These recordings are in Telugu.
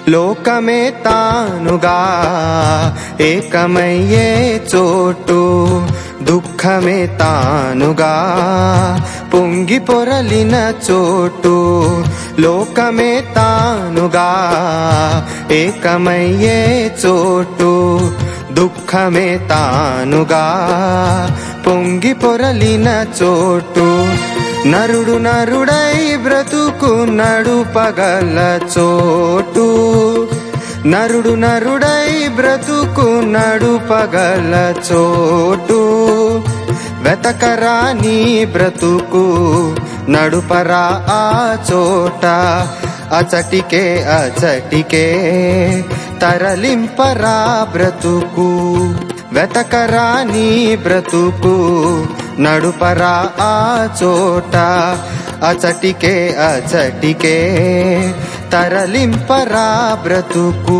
లోకమే తానుగా ఏకమయ్యే చోటు దుఃఖమే తానుగా పొంగి పొరలిన చోటు లోకమే తానుగా ఏకమయ్యే చోటు దుఃఖమే తానుగా పొంగి పొరలిన చోటు నరుడు నరుడై బ్రతుకు నడుపగల చోటు నరుడు నరుడై బ్రతుకు నడుపగల చోటు వెతకరా నీ బ్రతుకు నడుపరా ఆ చోట అచటికే అచటికే తరలింపరా బ్రతుకు వెతకరా నీ బ్రతుకు నడుపరా ఆ చోట అచటికే అచటికే తరలింపరా బ్రతుకు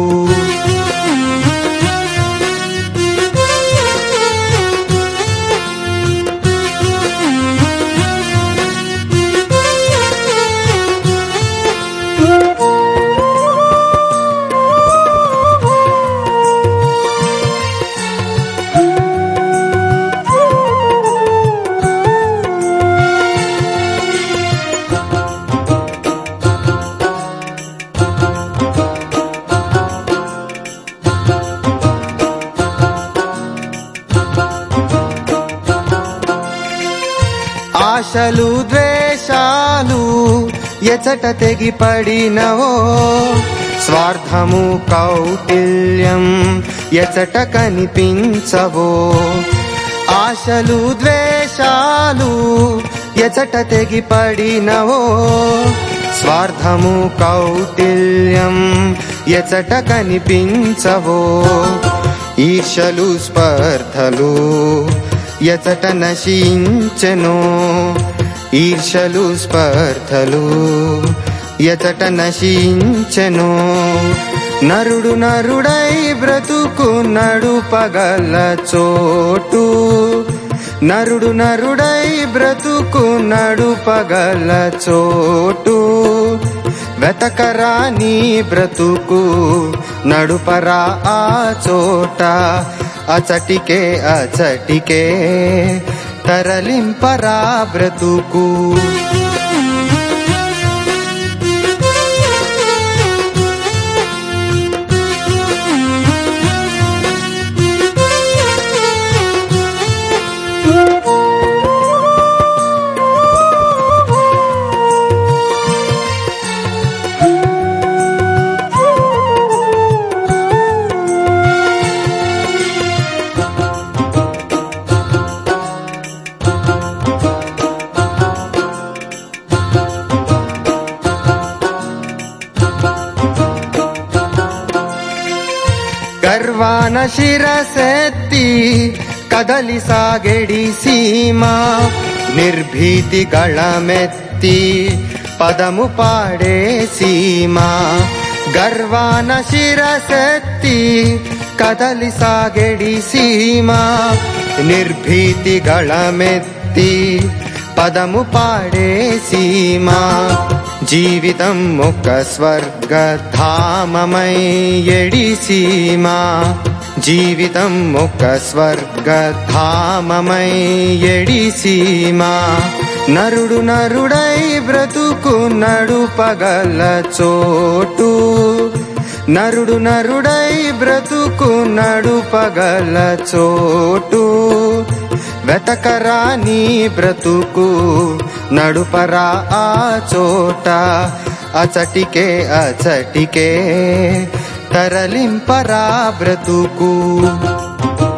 ఆశలు ద్వేషాలు ఎచట తెగిపడినవో స్వార్థము కౌటిల్యం ఎచట కనిపించవో ఆశలు ద్వేషాలు ఎచట తెగిపడినవో స్వార్థము కౌటిల్యం ఎచట కనిపించవో ఈర్షలు స్పర్ధలు ఎచట నశించెను ఈర్షలు స్పర్ధలు ఎచట నశించెను నరుడు నరుడై బ్రతుకు నడుపగల చోటు నరుడు నరుడై బ్రతుకు నడుపగల చోటు వెతకరా నీ బ్రతుకు నడుపరా ఆ చోట అచటికే అచటికే తరలింపరా బ్రతుకు గర్వాన శిరసెత్తి కదలి సాగెడి సీమ నిర్భీతి గళమెత్తి పదము పాడే సీమ గర్వాన శిరసెత్తి కదలి సాగెడి సీమ నిర్భీతి గళమెత్తి పదము పాడే సీమ జీవితం ఒక స్వర్గధామమై ఎడి సీమ జీవితం ఒక స్వర్గధామమై ఎడి సీమ నరుడు నరుడై బ్రతుకు నడుపగల చోటు నరుడు నరుడై బ్రతుకు నడుపగల చోటు వెతకరా నీ బ్రతుకు నడుపరా ఆ చోట అచటికే అచటికే తరలింపరా బ్రతుకు